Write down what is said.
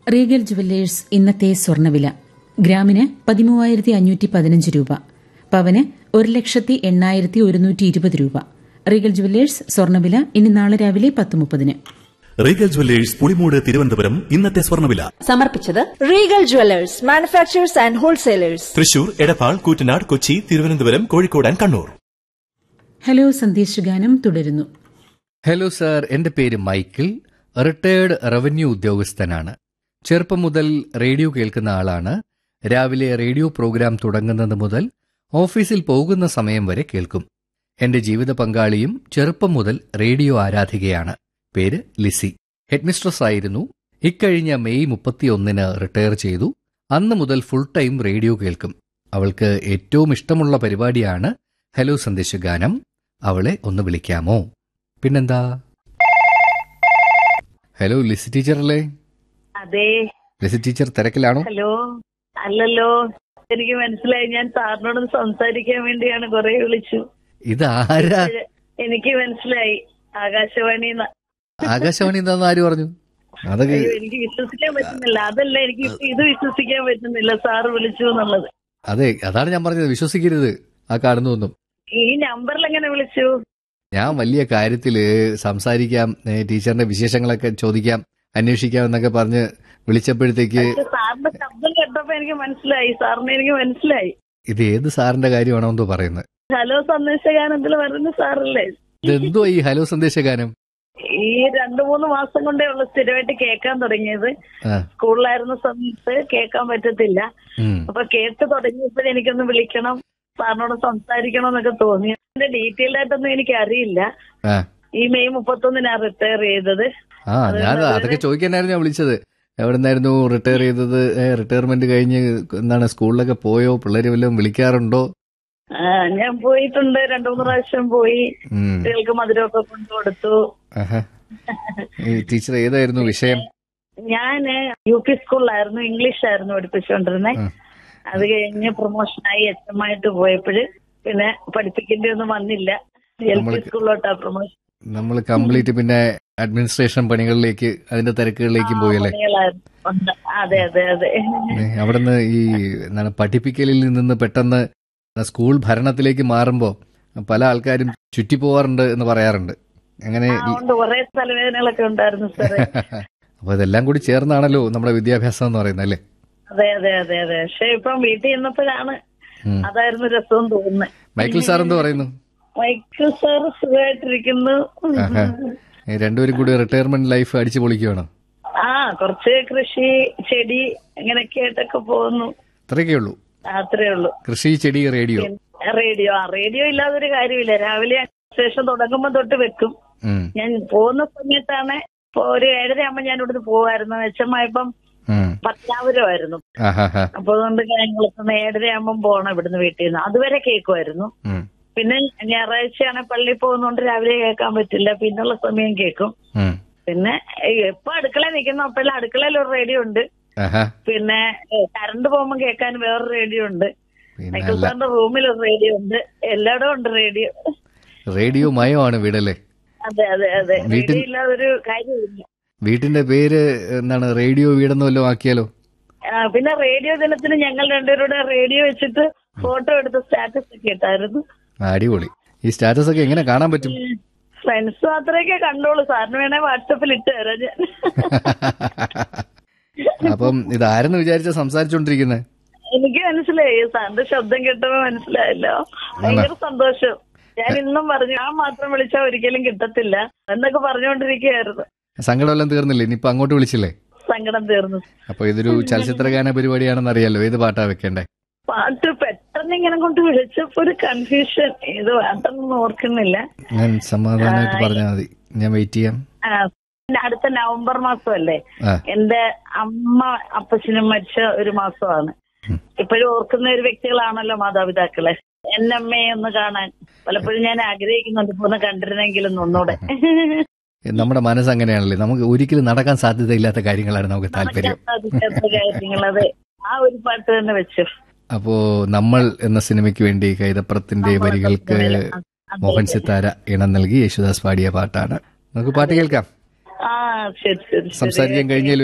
Regal jewellers ഇന്നത്തെ സ്വർണ്ണവില ഗ്രാമിന് പതിമൂവായിരത്തി അഞ്ഞൂറ്റി പതിനഞ്ച് രൂപ പവന് ഒരു ലക്ഷത്തി എണ്ണായിരത്തി ഒരുന്നൂറ്റി ഇരുപത് രൂപ റീഗൽ ജുവല്ലേഴ്സ് സ്വർണ്ണവില ഇനി നാളെ രാവിലെ പത്ത് മുപ്പതിന് റീഗൽ ജുവല്ലേഴ്സ് പുളിമൂട് തിരുവനന്തപുരം ഇന്നത്തെ സ്വർണ്ണവില സമർപ്പിച്ചത് Regal Jewellers manufacturers and wholesalers Thrissur Edappal Koottanad Kochi Thiruvananthapuram Kozhikode and Kannur hello സന്ദേശഗാനം തുടരുന്നു ഹലോ സാർ എന്റെ പേര് മൈക്കിൾ റിട്ടയേർഡ് റവന്യൂ ഉദ്യോഗസ്ഥനാണ് ചെറുപ്പം മുതൽ റേഡിയോ കേൾക്കുന്ന ആളാണ് രാവിലെ റേഡിയോ പ്രോഗ്രാം തുടങ്ങുന്നത് മുതൽ ഓഫീസിൽ പോകുന്ന സമയം വരെ കേൾക്കും എന്റെ ജീവിത പങ്കാളിയും ചെറുപ്പം മുതൽ റേഡിയോ ആരാധികയാണ് പേര് ലിസി ഹെഡ്മിസ്ട്രസ് ആയിരുന്നു ഇക്കഴിഞ്ഞ മെയ് മുപ്പത്തിയൊന്നിന് റിട്ടയർ ചെയ്തു അന്ന് മുതൽ ഫുൾ ടൈം റേഡിയോ കേൾക്കും അവൾക്ക് ഏറ്റവും ഇഷ്ടമുള്ള പരിപാടിയാണ് ഹലോ സന്ദേശഗാനം അവളെ ഒന്ന് വിളിക്കാമോ പിന്നെന്താ ഹലോ ലിസി ടീച്ചർ അല്ലേ അതെ ലിസി ടീച്ചർ തിരക്കിലാണോ ഹലോ അല്ലല്ലോ എനിക്ക് മനസ്സിലായി ഞാൻ സാറിനോട് സംസാരിക്കാൻ വേണ്ടിയാണ് കുറെ വിളിച്ചു ഇത് ആരാ എനിക്ക് മനസ്സിലായി ആകാശവാണി ആകാശവാണി എന്താന്ന് ആര് പറഞ്ഞു അതൊക്കെ എനിക്ക് വിശ്വസിക്കാൻ പറ്റുന്നില്ല അതല്ല എനിക്ക് ഇപ്പൊ ഇത് വിശ്വസിക്കാൻ പറ്റുന്നില്ല സാറ് വിളിച്ചു എന്നുള്ളത് അതെ അതാണ് ഞാൻ പറഞ്ഞത് വിശ്വസിക്കരുത് ആ കാണുന്നതൊന്നും ഈ നമ്പറിൽ എങ്ങനെ വിളിച്ചു ഞാൻ വലിയ കാര്യത്തില് സംസാരിക്കാം ഏ, ടീച്ചറിന്റെ വിശേഷങ്ങളൊക്കെ ചോദിക്കാം അന്വേഷിക്കാം എന്നൊക്കെ പറഞ്ഞ് വിളിച്ചപ്പോഴത്തേക്ക് പക്ഷെ സാറിന്റെ ശബ്ദം കേട്ടപ്പോ എനിക്ക് മനസ്സിലായി സാറിനെ എനിക്ക് മനസ്സിലായി ഇത് ഏത് സാറിന്റെ കാര്യമാണോ എന്തോ പറയുന്നത് ഹലോ സന്ദേശഗാനത്തിൽ വരുന്ന സാറല്ലേ ഇതെന്തോ ഈ ഹലോ സന്ദേശഗാനം ഈ രണ്ടു മൂന്ന് മാസം കൊണ്ടേ ഉള്ളു സ്ഥിരമായിട്ട് കേൾക്കാൻ തുടങ്ങിയത് ആ സ്കൂളിലായിരുന്ന സമയത്ത് കേൾക്കാൻ പറ്റത്തില്ല ഉം. അപ്പൊ കേട്ട് തുടങ്ങിയപ്പോൾ എനിക്കൊന്ന് വിളിക്കണം സാറിനോട് സംസാരിക്കണം എന്നൊക്കെ തോന്നി എന്റെ ഡീറ്റെയിൽ ആയിട്ടൊന്നും എനിക്ക് അറിയില്ല ആ ഈ മെയ് മുപ്പത്തൊന്നിനാണ് റിട്ടയർ ചെയ്തത് ആ ഞാൻ അതൊക്കെ ചോദിക്കാനായിരുന്നു ഞാൻ വിളിച്ചത് എവിടെ നിന്നായിരുന്നു റിട്ടയർ ചെയ്തത് റിട്ടയർമെന്റ് കഴിഞ്ഞ് എന്താണ് സ്കൂളിലൊക്കെ പോയോ പിള്ളേര് വല്ലതും വിളിക്കാറുണ്ടോ ആ, ഞാൻ പോയിട്ടുണ്ട് രണ്ടു മൂന്ന് പ്രാവശ്യം പോയി ഉം. കുട്ടികൾക്ക് മധുരമൊക്കെ കൊണ്ടുകൊടുത്തു ആഹാ. ഈ ടീച്ചർ ഏതായിരുന്നു വിഷയം ഞാന് യു പി സ്കൂളിലായിരുന്നു ഇംഗ്ലീഷ് ആയിരുന്നു പഠിപ്പിച്ചുകൊണ്ടിരുന്നത് ഉം. അത് കഴിഞ്ഞ് പ്രൊമോഷനായി എച്ച് എം ആയിട്ട് പോയപ്പോഴ് പിന്നെ പഠിപ്പിക്കേണ്ടി ഒന്നും വന്നില്ല എൽ പി നമ്മൾക്ക് സ്കൂളിലോട്ടാ പ്രൊമോഷൻ നമ്മൾ കംപ്ലീറ്റ് പിന്നെ അഡ്മിനിസ്ട്രേഷൻ പണികളിലേക്ക് അതിന്റെ തിരക്കുകളിലേക്കും പോയല്ലേ പണികളായിരുന്നു. ഉണ്ട്. അതെ അതെ അതെ ഏ, അവിടുന്ന് ഈ എന്താണ് പഠിപ്പിക്കലിൽ നിന്ന് പെട്ടെന്ന് സ്കൂൾ ഭരണത്തിലേക്ക് മാറുമ്പോ പല ആൾക്കാരും ചുറ്റിപ്പോവാറുണ്ട് എന്ന് പറയാറുണ്ട് അങ്ങനെ ആ, ഉണ്ട് കുറെ തലവേദനകളൊക്കെ ഉണ്ടായിരുന്നു സാറേ അപ്പൊ ഇതെല്ലാം കൂടി ചേർന്നാണല്ലോ നമ്മുടെ വിദ്യാഭ്യാസം എന്ന് പറയുന്നത് അല്ലേ അതെ അതെ അതെ അതെ പക്ഷെ ഇപ്പം വീട്ടിൽ ചെന്നപ്പോഴാണ് ഉം. അതായിരുന്നു രസം തോന്നുന്നത് മൈക്കിൾ സാർ എന്തോ പറയുന്നു മൈക്കിൾ സാർ സുഖമായിട്ടിരിക്കുന്നു ആഹാ. ഈ രണ്ടുപേരും കൂടി റിട്ടയർമെന്റ് ലൈഫ് അടിച്ചു പൊളിക്കുകയാണോ ആ കുറച്ച് കൃഷി ചെടി അങ്ങനെയൊക്കെ ആയിട്ടൊക്കെ പോകുന്നു അത്രയൊക്കെ ഉള്ളൂ അത്രേ ഉള്ളൂ കൃഷി ചെടി റേഡിയോ റേഡിയോ ആ റേഡിയോ ഇല്ലാതൊരു കാര്യമില്ല രാവിലെ സ്റ്റേഷൻ തുടങ്ങുമ്പോ തൊട്ട് വെക്കും ഉം, ഞാൻ പോകുന്ന സമയത്താണ് ഇപ്പൊ ഒരു ഏഴര ആകുമ്പോ ഞാൻ ഇവിടുന്ന് പോവായിരുന്നു വെച്ചമായപ്പം ഉം. പത്നാപുരമായിരുന്നു ആഹാഹാ. അപ്പൊ അതുകൊണ്ട് ഞങ്ങൾക്ക് ഏഴര ആകുമ്പം പോകണം ഇവിടുന്ന് വീട്ടിൽ നിന്ന് അതുവരെ കേൾക്കുമായിരുന്നു ഉം, പിന്നെ ഞായറാഴ്ചയാണ് പള്ളിയിൽ പോകുന്നോണ്ട് രാവിലെ കേൾക്കാൻ പറ്റില്ല പിന്നുള്ള സമയം കേൾക്കും ഉം. പിന്നെ എപ്പോ അടുക്കളയിൽ നിൽക്കുന്ന അപ്പോഴും അടുക്കളയിൽ ഒരു റേഡിയോ ഉണ്ട് ആഹാ. പിന്നെ ഏഹ്, കറണ്ട് പോകുമ്പോൾ കേൾക്കാൻ വേറൊരു റേഡിയോ ഉണ്ട് പിന്നെ മൈക്കിൾ അല്ല സാറിന്റെ റൂമിൽ ഒരു റേഡിയോ ഉണ്ട് എല്ലായിടവും ഉണ്ട് റേഡിയോ റേഡിയോ മയമാണ് വീടല്ലേ അതെ അതെ അതെ വീട്ടിൽ- റേഡിയോ ഇല്ലാതൊരു കാര്യമില്ല വീട്ടിന്റെ പേര് എന്താണ് റേഡിയോ വീടെന്ന് വല്ലതും ആക്കിയാലോ ആ, പിന്നെ റേഡിയോ ദിനത്തിന് ഞങ്ങൾ രണ്ടുപേരുടെ റേഡിയോ വെച്ചിട്ട് ഫോട്ടോ എടുത്ത് സ്റ്റാറ്റസ് ഒക്കെ ഇട്ടായിരുന്നു ആ, അടിപൊളി ഈ സ്റ്റാറ്റസ് ഒക്കെ എങ്ങനെ കാണാൻ പറ്റും ഫ്രണ്ട്സ് മാത്രമേ കണ്ടോളൂ സാറിന് വേണേ വാട്സപ്പിൽ ഇട്ട് തരാം ഞാൻ അപ്പം ഇതാരെന്ന് വിചാരിച്ച സംസാരിച്ചോണ്ടിരിക്കുന്നത് എനിക്ക് മനസ്സിലായി സാറിന്റെ ശബ്ദം കേട്ടപ്പോ മനസ്സിലായല്ലോ ഭയങ്കര സന്തോഷം ഞാൻ ഇന്നും പറഞ്ഞു ഞാൻ മാത്രം വിളിച്ചാൽ ഒരിക്കലും കിട്ടത്തില്ല എന്നൊക്കെ പറഞ്ഞുകൊണ്ടിരിക്കുകയായിരുന്നു സങ്കടമെല്ലാം തീർന്നില്ലേ ഇനിയിപ്പൊ അങ്ങോട്ട് വിളിച്ചില്ലേ സങ്കടം തീർന്നു അപ്പൊ ഇതൊരു ചലച്ചിത്രഗാന പരിപാടിയാണെന്ന് അറിയാലോ ഏത് പാട്ടാ വെക്കണ്ടേ പാട്ട് പെട്ടെന്ന് ഇങ്ങനെ കൊണ്ട് വിളിച്ചപ്പോ ഒരു കൺഫ്യൂഷൻ ഇത് പാട്ടൊന്നും ഓർക്കുന്നില്ല ഞാൻ സമാധാനമായിട്ട് പറഞ്ഞാൽ മതി ഞാൻ വെയിറ്റ് ചെയ്യാം ആ, പിന്നെ അടുത്ത നവംബർ മാസമല്ലേ ആ എന്റെ അമ്മ അപ്പച്ചനും മരിച്ച ഒരു മാസമാണ് ഉം. ഇപ്പോഴും ഓർക്കുന്ന ഒരു വ്യക്തികളാണല്ലോ മാതാപിതാക്കളെ എന്നെ അമ്മയെ ഒന്ന് കാണാൻ പലപ്പോഴും ഞാൻ ആഗ്രഹിക്കുന്നുണ്ട് ഇപ്പൊ ഒന്ന് കണ്ടിരുന്നെങ്കിലും ഒന്നുകൂടെ നമ്മുടെ മനസ്സ് അങ്ങനെയാണല്ലേ നമുക്ക് ഒരിക്കലും നടക്കാൻ സാധ്യതയില്ലാത്ത കാര്യങ്ങളാണ് നമുക്ക് താല്പര്യം സാധിക്കാത്ത കാര്യങ്ങളത് ആ ഒരു പാട്ട് തന്നെ വെച്ചു അപ്പോ നമ്മൾ എന്ന സിനിമയ്ക്ക് വേണ്ടി കൈതപ്രത്തിന്റെ വരികൾക്ക് മോഹൻ സിത്താര ഇണം നൽകി യേശുദാസ് പാടിയ പാട്ടാണ് നമുക്ക് പാട്ട് കേൾക്കാം ആ ശരി ശരി ശരി സംസാരിക്കാൻ കഴിഞ്ഞാൽ